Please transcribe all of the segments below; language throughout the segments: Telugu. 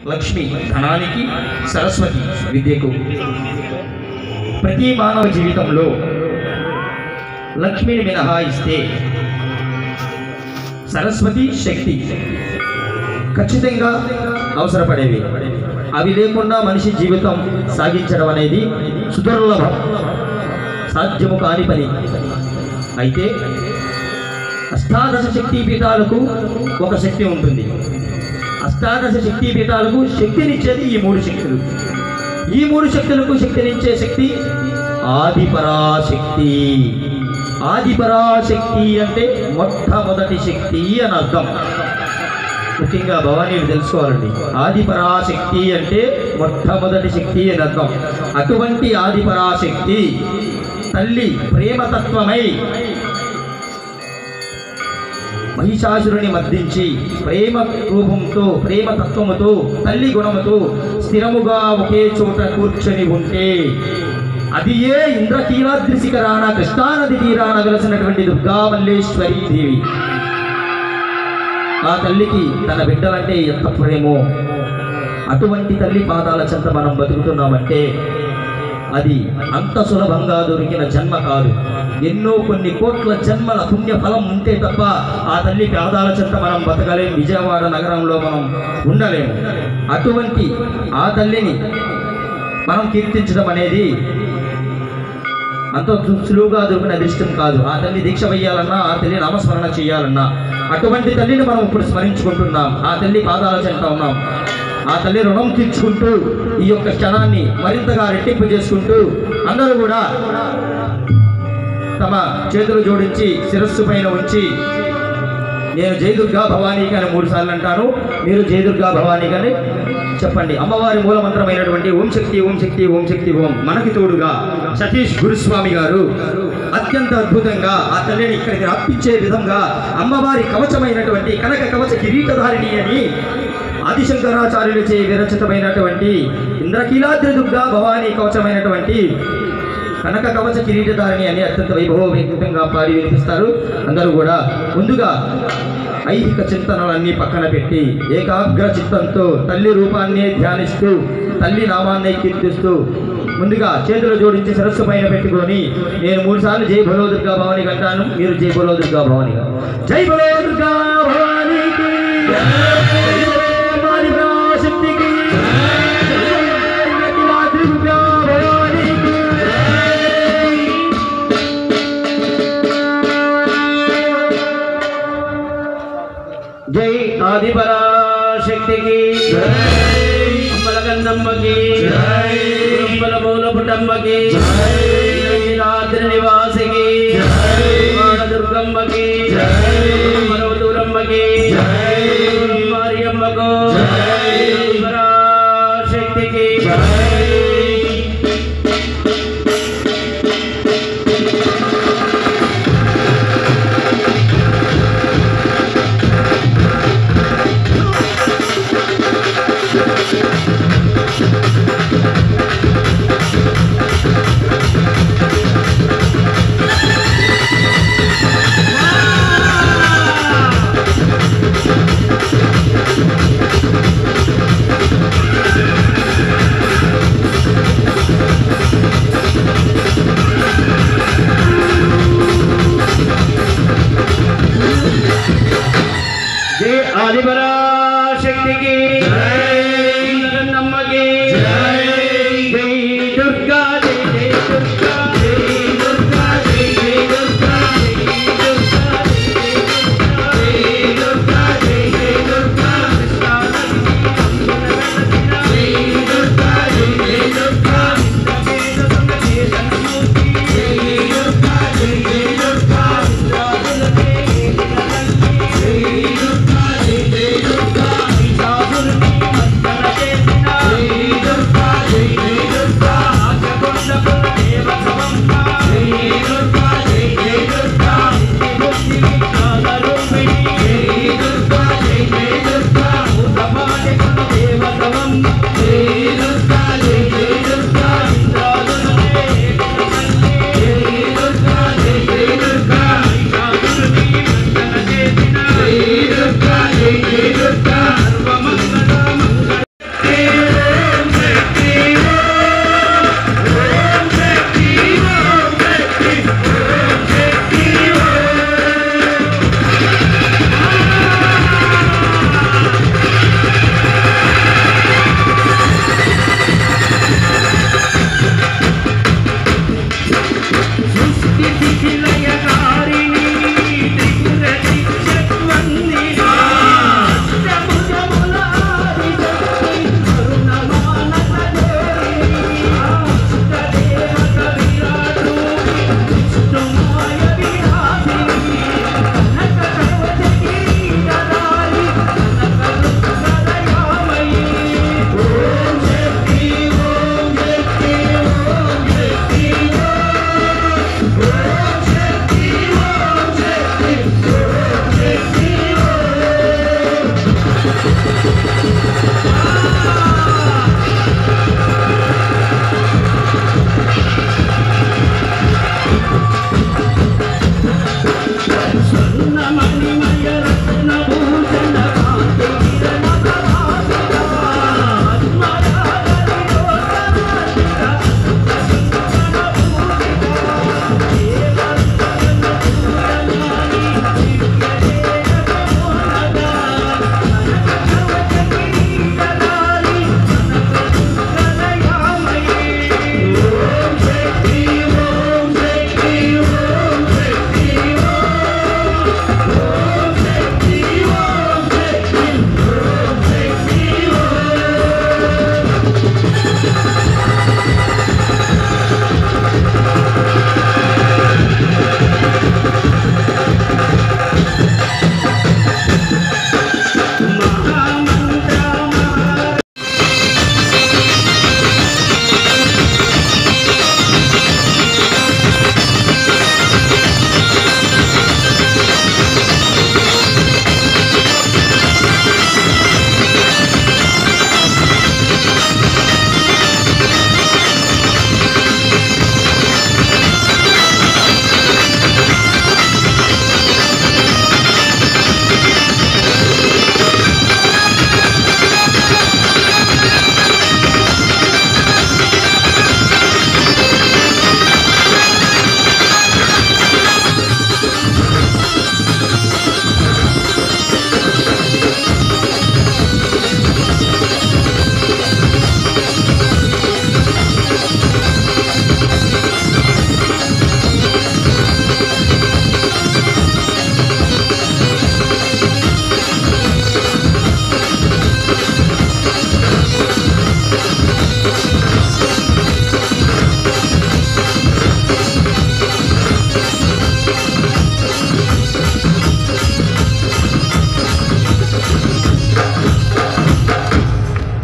లక్ష్మి ధనానికి సరస్వతి విద్యకు ప్రతి మానవ జీవితంలో లక్ష్మిని మినహాయిస్తే సరస్వతి శక్తి ఖచ్చితంగా అవసరపడేవి అవి లేకుండా మనిషి జీవితం సాగించడం అనేది సుదుర్లభం సాధ్యము కాని పని అయితే అష్టాదశ శక్తి పీఠాలకు ఒక శక్తి ఉంటుంది అష్టాదశ శక్తి పీఠాలకు శక్తినిచ్చేది ఈ మూడు శక్తులు ఈ మూడు శక్తులకు శక్తినిచ్చే శక్తి ఆదిపరాశక్తి ఆదిపరాశక్తి అంటే మొట్టమొదటి శక్తి అని అర్థం ముఖ్యంగా భవానీని తెలుసుకోవాలండి ఆదిపరాశక్తి అంటే మొట్టమొదటి శక్తి అని అర్థం అటువంటి ఆదిపరాశక్తి తల్లి ప్రేమతత్వమై మహిషాసురుని మర్దించి ప్రేమ రూపంతో ప్రేమ తత్వముతో తల్లి గుణముతో స్థిరముగా ఒకే చోట కూర్చొని ఉంటే అది ఏ ఇంద్రకీలాద్రి శిఖరాన కృష్ణానది తీరాన వెలసినటువంటి దుర్గామల్లేశ్వరీ దేవి ఆ తల్లికి తన బిడ్డలంటే ఎంత ప్రేమో అటువంటి తల్లి పాదాల చెంత మనం బతుకుతున్నామంటే అది అంత సులభంగా దొరికిన జన్మ కాదు ఎన్నో కొన్ని కోట్ల జన్మల పుణ్య ఫలం ఉంటే తప్ప ఆ తల్లి పాదాల చెంత మనం బతకలేం విజయవాడ నగరంలో మనం ఉండలేము అటువంటి ఆ తల్లిని మనం కీర్తించడం అనేది అంత సు- సులువుగా దొరికిన అదృష్టం కాదు ఆ తల్లి దీక్ష వేయాలన్నా ఆ తల్లి నామస్మరణ చేయాలన్నా అటువంటి తల్లిని మనం ఇప్పుడు స్మరించుకుంటున్నాం ఆ తల్లి పాదాల చెంత ఉన్నాం ఆ తల్లి రుణం తీర్చుకుంటూ ఈ యొక్క క్షణాన్ని మరింతగా రెట్టింపు చేసుకుంటూ అందరూ కూడా తమ చేతులు జోడించి శిరస్సు పైన ఉంచి నేను జయదుర్గా భవానీకి అని మూడు సార్లు అంటాను మీరు జయదుర్గా భవానీకి అని చెప్పండి అమ్మవారి మూలమంత్రమైనటువంటి ఓం శక్తి ఓం శక్తి ఓం శక్తి ఓం మనకి తోడుగా సతీష్ గురుస్వామి గారు అత్యంత అద్భుతంగా ఆ తల్లిని ఇక్కడికి రప్పించే విధంగా అమ్మవారి కవచమైనటువంటి కనక కవచ కిరీటధారిణి అని ఆదిశంకరాచార్యులచే విరచితమైనటువంటి ఇంద్రకీలాద్రి దుర్గా భవానీ కవచమైనటువంటి కనక కవచ కిరీటధారిణి అని అత్యంత వైభవోపేతంగా పాడి వినిపిస్తారు అందరూ కూడా ముందుగా ఐహిక చింతనలన్నీ పక్కన పెట్టి ఏకాగ్ర చిత్తంతో తల్లి రూపాన్నే ధ్యానిస్తూ తల్లి నామాన్నే కీర్తిస్తూ ముందుగా చేతులు జోడించి సరస్సు పైన పెట్టుకొని నేను మూడు సార్లు జై బలో దుర్గా భవాని అంటాను మీరు జై బలో దుర్గా భవాని జై బలో దుర్గా భవానికి జై మాది పరాశక్తికి జై అఖిలాద్రి దుర్గా భవానికి జై ఆదిపరాశక్తికి అమ్మల గంధమ్మకి అమ్మల మూల పుట్టమ్మకి రాత్రి నివాసికి దుర్గమ్మకి మరవతూరమ్మకి మరియమ్మకు పరాశక్తికి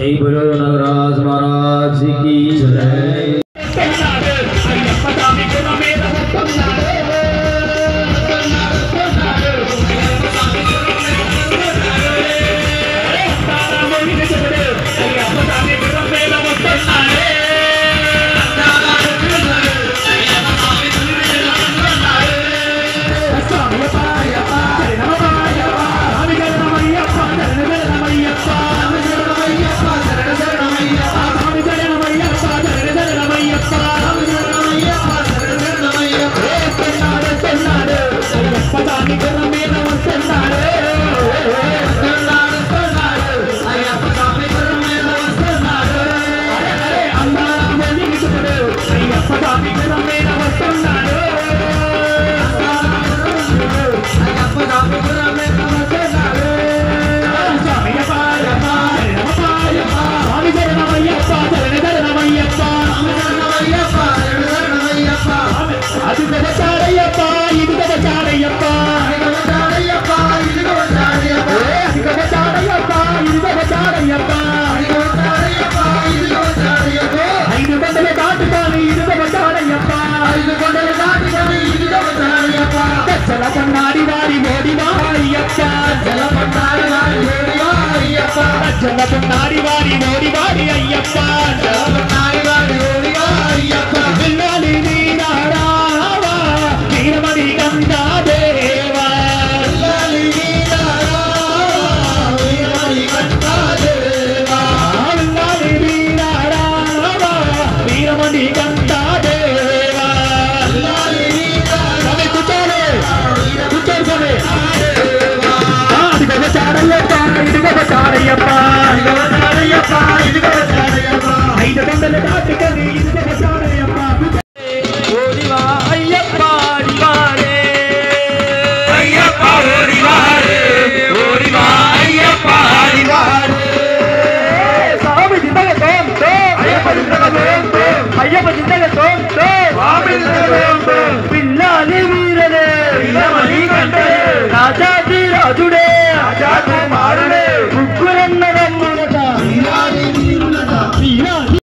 జై బలో నగరాజ్ మహారాజ్ కి జై అయ్యప్ప స్వామి గుణ మీద వస్తున్నాడు అయ్యప్ప స్వామి గుణ మీద వస్తున్నాడు స్వామియప్ప అయ్యప్ప శరణమయ్యప్ప స్వామి శరణమయ్యప్ప శరణమయ్యప్ప స్వామి శరణమయ్యప్ప శరణ శరణమయ్యప్ప స్వామి శరణమయ్యప్ప శరణ శరణమయ్యప్ప స్వామి శరణమయ్యప్ప శరణ శరణమయ్యప్ప వస్తున్నాడు వస్తున్నాడు అయ్యప్ప స్వామి గుర్రం మీద వస్తున్నాడు వస్తున్నాడు వస్తున్నాడు అయ్యప్ప స్వామి గుర్రం మీద వస్తున్నాడు అన్నారామ నిలుచుడు అయ్యప్ప స్వామి గుర్రం మీద వస్తున్నాడు అయ్యప్ప స్వామి గుర్రం మీద వస్తున్నాడు స్వామియప్ప అయ్యప్ప శరణమయ్యప్ప స్వామి శరణమయ్యప్ప శరణ శరణమయ్యప్ప స్వామి శరణమయ్యప్ప శరణ శరణమయ్యప్ప అది వచ్చాడయ్యప్ప ఇది వచ్చాడయ్యప్ప అది వచ్చాడయ్యప్ప ఇది వచ్చాడయ్యప్ప అది వచ్చాడయ్యప్ప ఇది వచ్చాడయ్యప్ప అది వచ్చాడయ్యప్ప ఇది వచ్చాడయ్యప్ప ఐదు గంటలు దాటుకొని ఇది వచ్చాడయ్యప్ప ఐదు గంటలు దాటుకొని ఇది వచ్చాడయ్యప్ప జల కన్నాడి వారి మోడి వారియప్ప జల కన్నాడి వారి మోడి వారియప్ప జల కన్నాడి వారి మోడి వారి అయ్యప్ప జల